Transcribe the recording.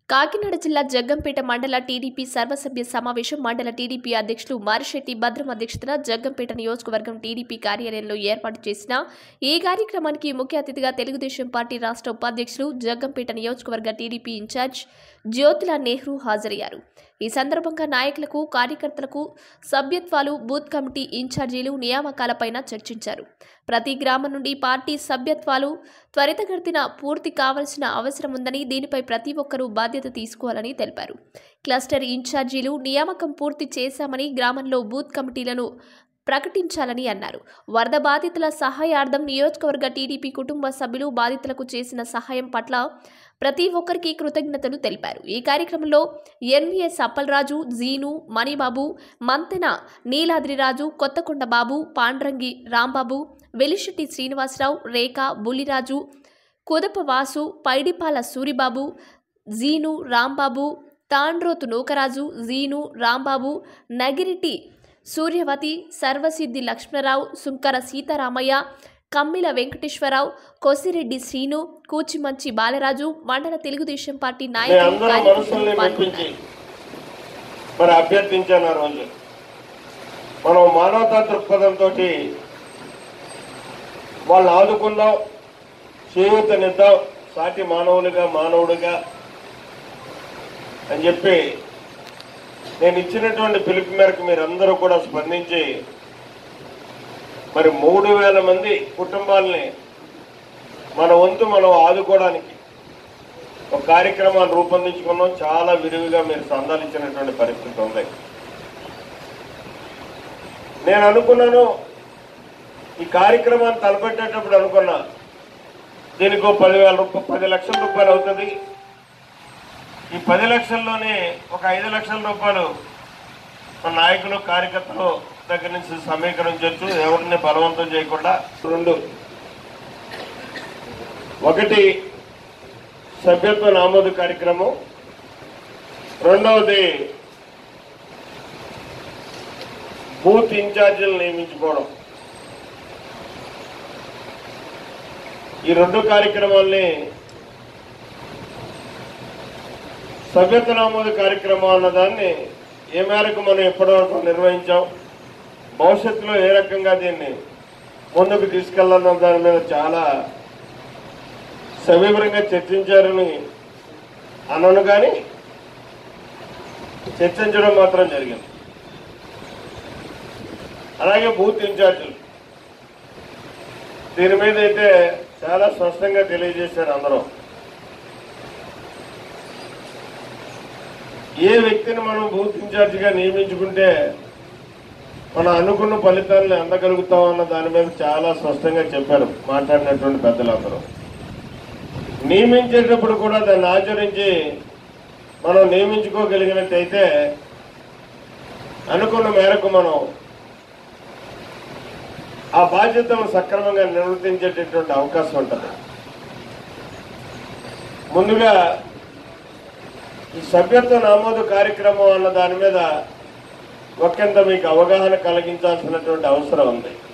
కాకినాడ జిల్లా జగ్గంపేట మండల టీడీపీ సర్వసభ్య సమావేశం మండల టీడీపీ అధ్యక్షులు మారిశెట్టి భద్రం అధ్యక్షతన జగ్గంపేట నియోజకవర్గం టీడీపీ కార్యాలయంలో ఏర్పాటు చేసిన ఈ కార్యక్రమానికి ముఖ్య అతిథిగా తెలుగుదేశం పార్టీ రాష్ట్ర ఉపాధ్యక్షులు జగ్గంపేట నియోజకవర్గ టీడీపీ ఇన్ఛార్జ్ జ్యోతిలా నెహ్రూ హాజరయ్యారు ఈ సందర్భంగా నాయకులకు కార్యకర్తలకు సభ్యత్వాలు బూత్ కమిటీ ఇన్ఛార్జీలు నియామకాలపైన చర్చించారు ప్రతి గ్రామం నుండి పార్టీ సభ్యత్వాలు త్వరితగతిన పూర్తి కావాల్సిన అవసరం ఉందని దీనిపై ప్రతి ఒక్కరూ బాధ్యత తీసుకోవాలని తెలిపారు క్లస్టర్ ఇన్ఛార్జీలు నియామకం పూర్తి చేశామని గ్రామంలో బూత్ కమిటీలను ప్రకటించాలని అన్నారు వరద బాధితుల సహాయార్థం నియోజకవర్గ టీడీపీ కుటుంబ సభ్యులు బాధితులకు చేసిన సహాయం పట్ల ప్రతి ఒక్కరికి కృతజ్ఞతలు తెలిపారు ఈ కార్యక్రమంలో ఎన్వీఎస్ అప్పలరాజు జీను మణిబాబు మంతెన నీలాద్రిరాజు కొత్తకొండ బాబు పాండ్రంగి రాంబాబు వెలిశెట్టి శ్రీనివాసరావు రేఖ బుల్లిరాజు కుదప వాసు పైడిపాల సూరిబాబు జీను రాంబాబు తాండ్రోతు నూకరాజు జీను రాంబాబు నగిరిటి సూర్యవతి సర్వసిద్ధి లక్ష్మణరావు సుంకర సీతారామయ్య కమ్మిల వెంకటేశ్వరరావు కోసిరెడ్డి శ్రీను కూచిమంచి బాలరాజు మండల తెలుగుదేశం పార్టీ మీ నాయకులు అందరూ కార్యకర్తలు మనసుల్ని మెప్పించి పాల్గొన్నారు మరి అభ్యర్థించాను ఆ రోజు మనం మానవతా దృక్పథంతో వాళ్ళని ఆదుకుందాం చేయూతనిద్దాం సాటి మానవులుగా మానవుడిగా అని చెప్పి నేను ఇచ్చినటువంటి పిలుపు మేరకు మీరందరూ కూడా స్పందించి మరి మూడు వేల మంది కుటుంబాలని మన వంతు మనం ఆదుకోవడానికి ఒక కార్యక్రమాన్ని రూపొందించుకున్నాం చాలా విరివిగా మీరు సందాలించినటువంటి పరిస్థితి ఉంది నేను అనుకున్నాను ఈ కార్యక్రమాన్ని తలపెట్టేటప్పుడు అనుకున్నా దీనికి ఓ పదివేల రూపాయలు పది లక్షల రూపాయలు అవుతుంది ఈ పది లక్షల్లోనే ఒక ఐదు లక్షల రూపాయలు మన నాయకులు కార్యకర్తలు దగ్గర నుంచి సమీకరించవచ్చు ఎవరిని బలవంతం చేయకుండా రెండు ఒకటి సభ్యత్వ నామోదు కార్యక్రమం రెండవది బూత్ ఇన్ఛార్జీలు నియమించుకోవడం ఈ రెండు కార్యక్రమాల్ని సభ్యత్వ నమోదు కార్యక్రమం అన్నదాన్ని ఏ మేరకు మనం ఎప్పటివరకు నిర్వహించాం భవిష్యత్తులో ఏ రకంగా దీన్ని ముందుకు తీసుకెళ్లాలన్న దాని మీద చాలా సవివరంగా చర్చించారని అనను కానీ చర్చించడం మాత్రం జరిగింది అలాగే బూత్ ఇన్ఛార్జీలు దీని మీద అయితే చాలా స్పష్టంగా తెలియజేశారు అందరూ ఏ వ్యక్తిని మనం బూత్ ఇన్ఛార్జిగా నియమించుకుంటే మనం అనుకున్న ఫలితాలను అందగలుగుతాం అన్న దాని మీద చాలా స్పష్టంగా చెప్పారు మాట్లాడినటువంటి పెద్దలందరూ నియమించేటప్పుడు కూడా దాన్ని ఆచరించి మనం నియమించుకోగలిగినట్టయితే అనుకున్న మేరకు మనం ఆ బాధ్యతను సక్రమంగా నిర్వర్తించేటటువంటి అవకాశం ఉంటుంది ముందుగా ఈ సభ్యత్వ నమోదు కార్యక్రమం అన్న దాని మీద ఒకంత మీకు అవగాహన కలిగించాల్సినటువంటి అవసరం ఉంది